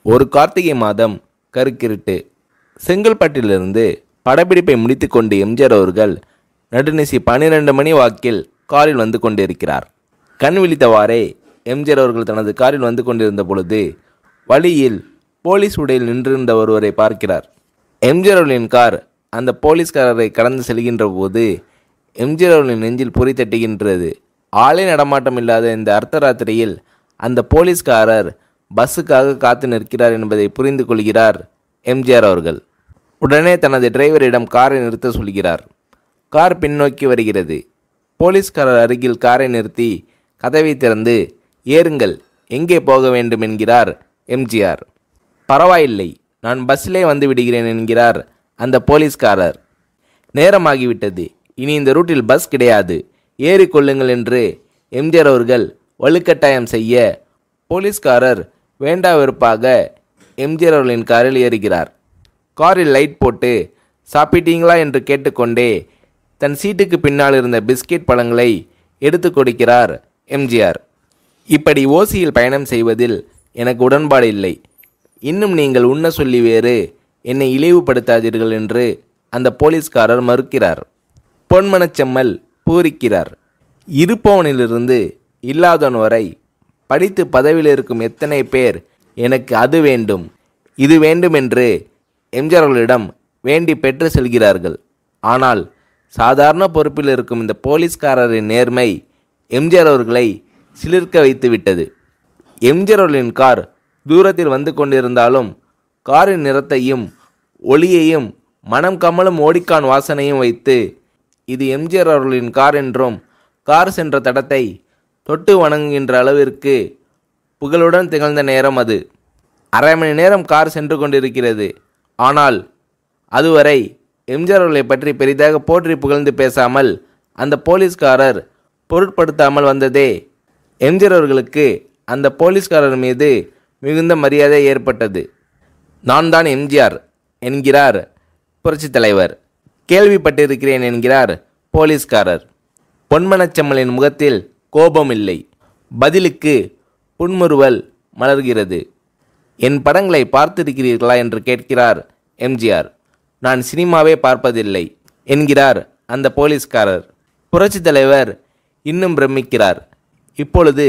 ஒரு கார்த்திகை மாதம் கருக்கிருட்டு செங்கல்பட்டிலிருந்து படப்பிடிப்பை முடித்துக்கொண்டு எம்ஜிஆர் அவர்கள் நடுநிசி பன்னிரண்டு மணி வாக்கில் காரில் வந்து கொண்டிருக்கிறார் கண் விழித்தவாறே எம்ஜிஆர் அவர்கள் தனது காரில் வந்து கொண்டிருந்த பொழுது வழியில் போலீஸ் உடையில் நின்றிருந்த ஒருவரை பார்க்கிறார் எம்ஜிஆர் அவர்களின் கார் அந்த போலீஸ்காரரை கடந்து செல்கின்ற போது எம்ஜிஆர் அவர்களின் நெஞ்சில் பொறி தட்டுகின்றது ஆளே நடமாட்டம் இல்லாத இந்த அர்த்தராத்திரியில் அந்த போலீஸ்காரர் பஸ்ஸுக்காக காத்து நிற்கிறார் என்பதை புரிந்து கொள்கிறார் எம்ஜிஆர் அவர்கள் உடனே தனது டிரைவரிடம் காரை நிறுத்த சொல்கிறார் கார் பின்னோக்கி வருகிறது போலீஸ்காரர் அருகில் காரை நிறுத்தி கதவை திறந்து ஏறுங்கள் எங்கே போக வேண்டும் என்கிறார் எம்ஜிஆர் பரவாயில்லை நான் பஸ்ஸிலே வந்து விடுகிறேன் என்கிறார் அந்த போலீஸ்காரர் நேரமாகிவிட்டது இனி இந்த ரூட்டில் பஸ் கிடையாது ஏறிக்கொள்ளுங்கள் என்று எம்ஜிஆர் அவர்கள் வலுக்கட்டாயம் செய்ய போலீஸ்காரர் வேண்டா வெறுப்பாக எம்ஜிஆர் அவர்களின் காரில் ஏறுகிறார் காரில் லைட் போட்டு சாப்பிட்டீங்களா என்று கேட்டுக்கொண்டே தன் சீட்டுக்கு பின்னால் இருந்த பிஸ்கெட் பழங்களை எடுத்து கொடுக்கிறார் எம்ஜிஆர் இப்படி ஓசியில் பயணம் செய்வதில் எனக்கு உடன்பாடு இல்லை இன்னும் நீங்கள் உண்ண சொல்லி வேறு என்னை இழிவுபடுத்தாதீர்கள் என்று அந்த போலீஸ்காரர் மறுக்கிறார் பொன்மனச்செம்மல் பூரிக்கிறார் இருப்பவனிலிருந்து இல்லாதவன் வரை படித்து பதவியில் இருக்கும் எத்தனை பேர் எனக்கு அது வேண்டும் இது வேண்டும் என்று எம்ஜிஆர் அவர்களிடம் வேண்டி பெற்று செல்கிறார்கள் ஆனால் சாதாரண பொறுப்பில் இருக்கும் இந்த போலீஸ்காரரின் நேர்மை எம்ஜிஆர் அவர்களை சிலிர்க்க வைத்து விட்டது எம்ஜிஆர் அவர்களின் கார் தூரத்தில் வந்து கொண்டிருந்தாலும் காரின் நிறத்தையும் ஒளியையும் மனம் கமலும் ஓடிக்கான் வாசனையும் வைத்து இது எம்ஜிஆர் அவர்களின் கார் என்றும் கார் சென்ற தடத்தை தொட்டு வணங்குகின்ற அளவிற்கு புகழுடன் திகழ்ந்த நேரம் அது அரை மணி நேரம் கார் சென்று கொண்டிருக்கிறது ஆனால் அதுவரை எம்ஜிஆர் அவர்களை பற்றி பெரிதாக போற்றி புகழ்ந்து பேசாமல் அந்த போலீஸ்காரர் பொருட்படுத்தாமல் வந்ததே எம்ஜிஆர் அவர்களுக்கு அந்த போலீஸ்காரர் மீது மிகுந்த மரியாதை ஏற்பட்டது நான் தான் எம்ஜிஆர் என்கிறார் புரட்சித் தலைவர் கேள்விப்பட்டிருக்கிறேன் என்கிறார் போலீஸ்காரர் பொன்மனச்செம்மலின் முகத்தில் கோபம் இல்லை பதிலுக்கு புன்முறுவல் மலர்கிறது என் படங்களை பார்த்திருக்கிறீர்களா என்று கேட்கிறார் எம்ஜிஆர் நான் சினிமாவே பார்ப்பதில்லை என்கிறார் அந்த போலீஸ்காரர் புரட்சித் தலைவர் இன்னும் பிரமிக்கிறார் இப்பொழுது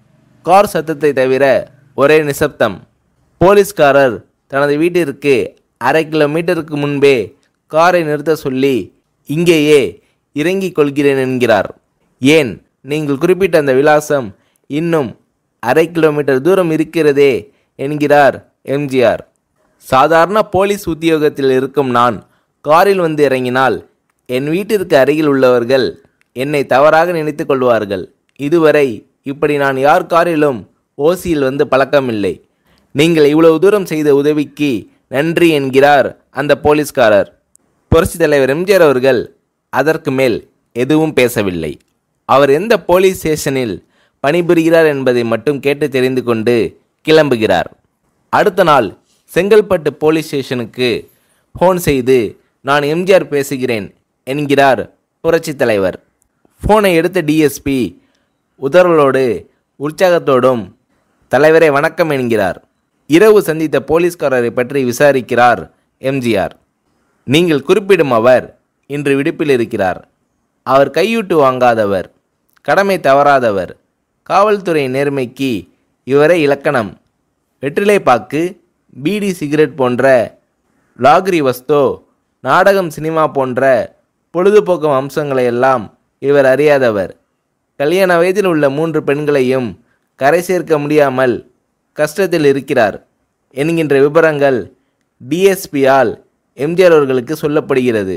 கார் சத்தத்தை தவிர ஒரே நிசப்தம் போலீஸ்காரர் தனது வீட்டிற்கு அரை கிலோமீட்டருக்கு முன்பே காரை நிறுத்த சொல்லி இங்கேயே இறங்கிக் கொள்கிறேன் என்கிறார் ஏன் நீங்கள் குறிப்பிட்ட அந்த விலாசம் இன்னும் அரை கிலோமீட்டர் தூரம் இருக்கிறதே என்கிறார் எம்ஜிஆர் சாதாரண போலீஸ் உத்தியோகத்தில் இருக்கும் நான் காரில் வந்து இறங்கினால் என் வீட்டிற்கு அருகில் உள்ளவர்கள் என்னை தவறாக நினைத்து கொள்வார்கள் இதுவரை இப்படி நான் யார் காரிலும் ஓசியில் வந்து பழக்கமில்லை நீங்கள் இவ்வளவு தூரம் செய்த உதவிக்கு நன்றி என்கிறார் அந்த போலீஸ்காரர் புரட்சித் தலைவர் எம்ஜிஆர் அவர்கள் அதற்கு மேல் எதுவும் பேசவில்லை அவர் எந்த போலீஸ் ஸ்டேஷனில் பணிபுரிகிறார் என்பதை மட்டும் கேட்டு தெரிந்து கொண்டு கிளம்புகிறார் அடுத்த நாள் செங்கல்பட்டு போலீஸ் ஸ்டேஷனுக்கு ஃபோன் செய்து நான் எம்ஜிஆர் பேசுகிறேன் என்கிறார் புரட்சித் தலைவர் ஃபோனை எடுத்த டிஎஸ்பி உதறலோடு உற்சாகத்தோடும் தலைவரை வணக்கம் என்கிறார் இரவு சந்தித்த போலீஸ்காரரை பற்றி விசாரிக்கிறார் எம்ஜிஆர் நீங்கள் குறிப்பிடும் அவர் இன்று விடுப்பில் இருக்கிறார் அவர் கையூட்டு வாங்காதவர் கடமை தவறாதவர் காவல்துறை நேர்மைக்கு இவரே இலக்கணம் வெற்றிலை பாக்கு பீடி சிகரெட் போன்ற லாகிரி வஸ்தோ நாடகம் சினிமா போன்ற பொழுதுபோக்கு அம்சங்களை எல்லாம் இவர் அறியாதவர் கல்யாண வயதில் உள்ள மூன்று பெண்களையும் கரை சேர்க்க முடியாமல் கஷ்டத்தில் இருக்கிறார் என்கின்ற விவரங்கள் டிஎஸ்பியால் எம்ஜிஆர் அவர்களுக்கு சொல்லப்படுகிறது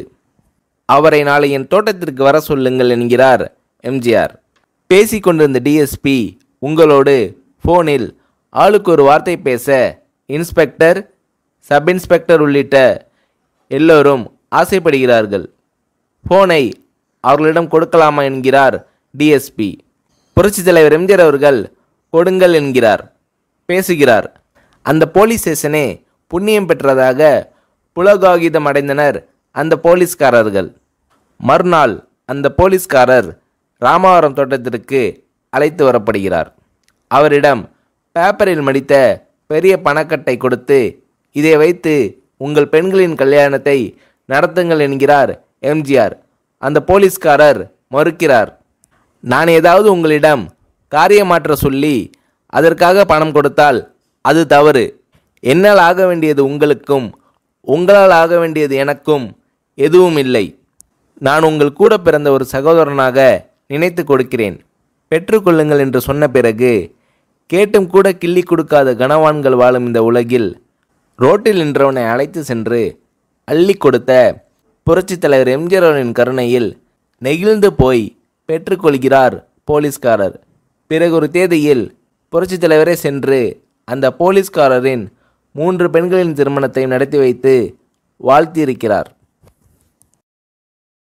அவரை நாளை என் தோட்டத்திற்கு வர சொல்லுங்கள் என்கிறார் எம்ஜிஆர் பேசிக்கொண்டிருந்த டிஎஸ்பி உங்களோடு ஃபோனில் ஆளுக்கு ஒரு வார்த்தை பேச இன்ஸ்பெக்டர் சப் இன்ஸ்பெக்டர் உள்ளிட்ட எல்லோரும் ஆசைப்படுகிறார்கள் ஃபோனை அவர்களிடம் கொடுக்கலாமா என்கிறார் டிஎஸ்பி புரட்சித் தலைவர் எம்ஜிஆர் அவர்கள் கொடுங்கள் என்கிறார் பேசுகிறார் அந்த போலீஸ் ஸ்டேஷனே புண்ணியம் பெற்றதாக புலகாகிதம் அடைந்தனர் அந்த போலீஸ்காரர்கள் மறுநாள் அந்த போலீஸ்காரர் ராமவரம் தோட்டத்திற்கு அழைத்து வரப்படுகிறார் அவரிடம் பேப்பரில் மடித்த பெரிய பணக்கட்டை கொடுத்து இதை வைத்து உங்கள் பெண்களின் கல்யாணத்தை நடத்துங்கள் என்கிறார் எம்ஜிஆர் அந்த போலீஸ்காரர் மறுக்கிறார் நான் ஏதாவது உங்களிடம் காரியமாற்ற சொல்லி அதற்காக பணம் கொடுத்தால் அது தவறு என்னால் ஆக வேண்டியது உங்களுக்கும் உங்களால் ஆக வேண்டியது எனக்கும் எதுவும் இல்லை நான் உங்கள் கூட பிறந்த ஒரு சகோதரனாக நினைத்து கொடுக்கிறேன் பெற்றுக்கொள்ளுங்கள் என்று சொன்ன பிறகு கேட்டும் கூட கிள்ளி கொடுக்காத கனவான்கள் வாழும் இந்த உலகில் ரோட்டில் நின்றவனை அழைத்து சென்று அள்ளி கொடுத்த புரட்சித் தலைவர் எம்ஜிஆர் அவர்களின் கருணையில் நெகிழ்ந்து போய் பெற்றுக்கொள்கிறார் போலீஸ்காரர் பிறகு ஒரு தேதியில் புரட்சித் தலைவரே சென்று அந்த போலீஸ்காரரின் மூன்று பெண்களின் திருமணத்தையும் நடத்தி வைத்து வாழ்த்தியிருக்கிறார்